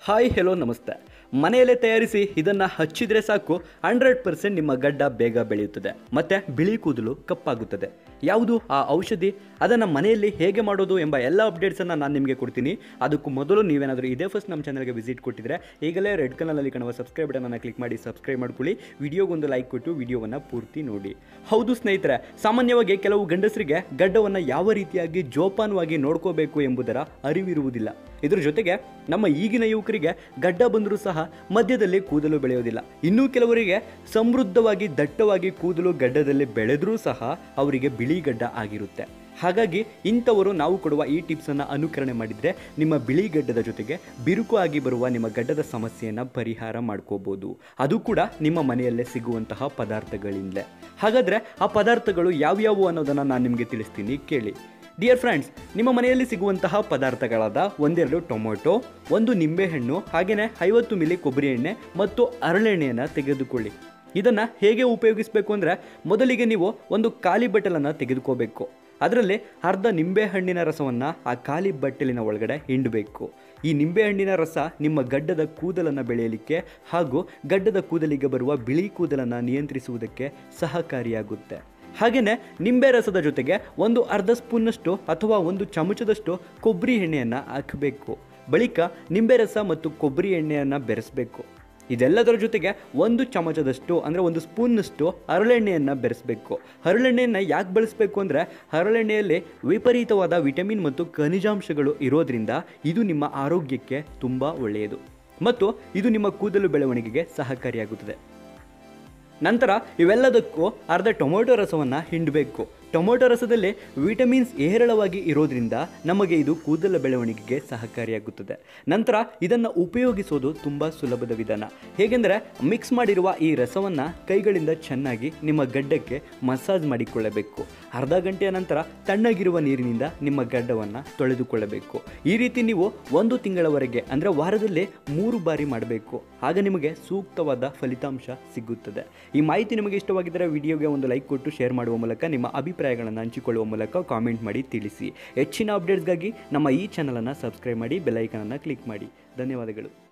hi hello ನಮಸ್ತೆ ಮನೆಯಲ್ಲೇ ತಯಾರಿಸಿ ಇದನ್ನು ಹಚ್ಚಿದರೆ ಸಾಕು ಹಂಡ್ರೆಡ್ ಪರ್ಸೆಂಟ್ ನಿಮ್ಮ ಗಡ್ಡ ಬೇಗ ಬೆಳೆಯುತ್ತದೆ ಮತ್ತು ಬಿಳಿ ಕೂದಲು ಕಪ್ಪಾಗುತ್ತದೆ ಯಾವುದು ಆ ಔಷಧಿ ಅದನ್ನು ಮನೆಯಲ್ಲಿ ಹೇಗೆ ಮಾಡೋದು ಎಂಬ ಎಲ್ಲ ಅಪ್ಡೇಟ್ಸನ್ನು ನಾನು ನಿಮಗೆ ಕೊಡ್ತೀನಿ ಅದಕ್ಕೂ ಮೊದಲು ನೀವೇನಾದರೂ ಇದೇ ಫಸ್ಟ್ ನಮ್ಮ ಚಾನಲ್ಗೆ ವಿಸಿಟ್ ಕೊಟ್ಟಿದ್ರೆ ಈಗಲೇ ರೆಡ್ ಕಲರ್ನಲ್ಲಿ ಕಾಣುವ ಸಬ್ಸ್ಕ್ರೈಬ್ ಬಟನನ್ನು ಕ್ಲಿಕ್ ಮಾಡಿ ಸಬ್ಸ್ಕ್ರೈಬ್ ಮಾಡ್ಕೊಳ್ಳಿ ವಿಡಿಯೋಗೊಂದು ಲೈಕ್ ಕೊಟ್ಟು ವಿಡಿಯೋವನ್ನು ಪೂರ್ತಿ ನೋಡಿ ಹೌದು ಸ್ನೇಹಿತರೆ ಸಾಮಾನ್ಯವಾಗಿ ಕೆಲವು ಗಂಡಸರಿಗೆ ಗಡ್ಡವನ್ನು ಯಾವ ರೀತಿಯಾಗಿ ಜೋಪಾನವಾಗಿ ನೋಡ್ಕೋಬೇಕು ಎಂಬುದರ ಅರಿವಿರುವುದಿಲ್ಲ ಇದರ ಜೊತೆಗೆ ನಮ್ಮ ಈಗಿನ ಯುವಕರಿಗೆ ಗಡ್ಡ ಬಂದರೂ ಸಹ ಮಧ್ಯದಲ್ಲಿ ಕೂದಲು ಬೆಳೆಯೋದಿಲ್ಲ ಇನ್ನೂ ಕೆಲವರಿಗೆ ಸಮೃದ್ಧವಾಗಿ ದಟ್ಟವಾಗಿ ಕೂದಲು ಗಡ್ಡದಲ್ಲಿ ಬೆಳೆದರೂ ಸಹ ಅವರಿಗೆ ಬಿಳಿ ಗಡ್ಡ ಆಗಿರುತ್ತೆ ಹಾಗಾಗಿ ಇಂಥವರು ನಾವು ಕೊಡುವ ಈ ಟಿಪ್ಸನ್ನು ಅನುಕರಣೆ ಮಾಡಿದರೆ ನಿಮ್ಮ ಬಿಳಿ ಗಡ್ಡದ ಜೊತೆಗೆ ಬಿರುಕು ಆಗಿ ಬರುವ ನಿಮ್ಮ ಗಡ್ಡದ ಸಮಸ್ಯೆಯನ್ನು ಪರಿಹಾರ ಮಾಡ್ಕೋಬೋದು ಅದು ಕೂಡ ನಿಮ್ಮ ಮನೆಯಲ್ಲೇ ಸಿಗುವಂತಹ ಪದಾರ್ಥಗಳಿಂದಲೇ ಹಾಗಾದರೆ ಆ ಪದಾರ್ಥಗಳು ಯಾವ್ಯಾವು ಅನ್ನೋದನ್ನು ನಾನು ನಿಮಗೆ ತಿಳಿಸ್ತೀನಿ ಕೇಳಿ ಡಿಯರ್ ಫ್ರೆಂಡ್ಸ್ ನಿಮ್ಮ ಮನೆಯಲ್ಲಿ ಸಿಗುವಂತಹ ಪದಾರ್ಥಗಳಾದ ಒಂದೆರಡು ಟೊಮೊಟೊ ಒಂದು ನಿಂಬೆಹಣ್ಣು ಹಾಗೆಯೇ ಐವತ್ತು ಮಿಲಿ ಕೊಬ್ಬರಿ ಎಣ್ಣೆ ಮತ್ತು ಹರಳೆಣ್ಣೆಯನ್ನು ತೆಗೆದುಕೊಳ್ಳಿ ಇದನ್ನು ಹೇಗೆ ಉಪಯೋಗಿಸಬೇಕು ಅಂದರೆ ಮೊದಲಿಗೆ ನೀವು ಒಂದು ಖಾಲಿ ಬಟ್ಟಲನ್ನು ತೆಗೆದುಕೋಬೇಕು ಅದರಲ್ಲಿ ಅರ್ಧ ನಿಂಬೆಹಣ್ಣಿನ ರಸವನ್ನು ಆ ಖಾಲಿ ಬಟ್ಟಲಿನ ಒಳಗಡೆ ಹಿಂಡಬೇಕು ಈ ನಿಂಬೆಹಣ್ಣಿನ ರಸ ನಿಮ್ಮ ಗಡ್ಡದ ಕೂದಲನ್ನು ಬೆಳೆಯಲಿಕ್ಕೆ ಹಾಗೂ ಗಡ್ಡದ ಕೂದಲಿಗೆ ಬರುವ ಬಿಳಿ ಕೂದಲನ್ನು ನಿಯಂತ್ರಿಸುವುದಕ್ಕೆ ಸಹಕಾರಿಯಾಗುತ್ತೆ ಹಾಗೆಯೇ ನಿಂಬೆ ರಸದ ಜೊತೆಗೆ ಒಂದು ಅರ್ಧ ಸ್ಪೂನ್ನಷ್ಟು ಅಥವಾ ಒಂದು ಚಮಚದಷ್ಟು ಕೊಬ್ಬರಿ ಎಣ್ಣೆಯನ್ನು ಹಾಕಬೇಕು ಬಳಿಕ ನಿಂಬೆ ರಸ ಮತ್ತು ಕೊಬ್ಬರಿ ಎಣ್ಣೆಯನ್ನು ಬೆರೆಸಬೇಕು ಇದೆಲ್ಲದರ ಜೊತೆಗೆ ಒಂದು ಚಮಚದಷ್ಟು ಅಂದರೆ ಒಂದು ಸ್ಪೂನ್ನಷ್ಟು ಹರಳೆಣ್ಣೆಯನ್ನು ಬೆರೆಸಬೇಕು ಹರಳೆಣ್ಣೆಯನ್ನು ಯಾಕೆ ಬಳಸಬೇಕು ಅಂದರೆ ಹರಳೆಣ್ಣೆಯಲ್ಲಿ ವಿಪರೀತವಾದ ವಿಟಮಿನ್ ಮತ್ತು ಖನಿಜಾಂಶಗಳು ಇರೋದ್ರಿಂದ ಇದು ನಿಮ್ಮ ಆರೋಗ್ಯಕ್ಕೆ ತುಂಬ ಒಳ್ಳೆಯದು ಮತ್ತು ಇದು ನಿಮ್ಮ ಕೂದಲು ಬೆಳವಣಿಗೆಗೆ ಸಹಕಾರಿಯಾಗುತ್ತದೆ ನಂತರ ಇವೆಲ್ಲದಕ್ಕೂ ಅರ್ಧ ಟೊಮೊಟೊ ರಸವನ್ನು ಹಿಂಡಬೇಕು ಟೊಮೊಟೊ ರಸದಲ್ಲಿ ವಿಟಮಿನ್ಸ್ ಹೇರಳವಾಗಿ ಇರೋದ್ರಿಂದ ನಮಗೆ ಇದು ಕೂದಲ ಬೆಳವಣಿಗೆಗೆ ಸಹಕಾರಿಯಾಗುತ್ತದೆ ನಂತರ ಇದನ್ನು ಉಪಯೋಗಿಸೋದು ತುಂಬ ಸುಲಭದ ವಿಧಾನ ಹೇಗೆಂದರೆ ಮಿಕ್ಸ್ ಮಾಡಿರುವ ಈ ರಸವನ್ನು ಕೈಗಳಿಂದ ಚೆನ್ನಾಗಿ ನಿಮ್ಮ ಗಡ್ಡಕ್ಕೆ ಮಸಾಜ್ ಮಾಡಿಕೊಳ್ಳಬೇಕು ಅರ್ಧ ಗಂಟೆಯ ನಂತರ ತಣ್ಣಗಿರುವ ನೀರಿನಿಂದ ನಿಮ್ಮ ಗಡ್ಡವನ್ನು ತೊಳೆದುಕೊಳ್ಳಬೇಕು ಈ ರೀತಿ ನೀವು ಒಂದು ತಿಂಗಳವರೆಗೆ ಅಂದರೆ ವಾರದಲ್ಲಿ ಮೂರು ಬಾರಿ ಮಾಡಬೇಕು ಆಗ ನಿಮಗೆ ಸೂಕ್ತವಾದ ಫಲಿತಾಂಶ ಸಿಗುತ್ತದೆ ಈ ಮಾಹಿತಿ ನಿಮಗೆ ಇಷ್ಟವಾಗಿದ್ದರೆ ವಿಡಿಯೋಗೆ ಒಂದು ಲೈಕ್ ಕೊಟ್ಟು ಶೇರ್ ಮಾಡುವ ಮೂಲಕ ನಿಮ್ಮ ಅಭಿಪ್ರಾಯಗಳನ್ನು ಹಂಚಿಕೊಳ್ಳುವ ಮೂಲಕ ಕಾಮೆಂಟ್ ಮಾಡಿ ತಿಳಿಸಿ ಹೆಚ್ಚಿನ ಅಪ್ಡೇಟ್ಸ್ಗಾಗಿ ನಮ್ಮ ಈ ಚಾನಲನ್ನು ಸಬ್ಸ್ಕ್ರೈಬ್ ಮಾಡಿ ಬೆಲ್ಲೈಕನನ್ನು ಕ್ಲಿಕ್ ಮಾಡಿ ಧನ್ಯವಾದಗಳು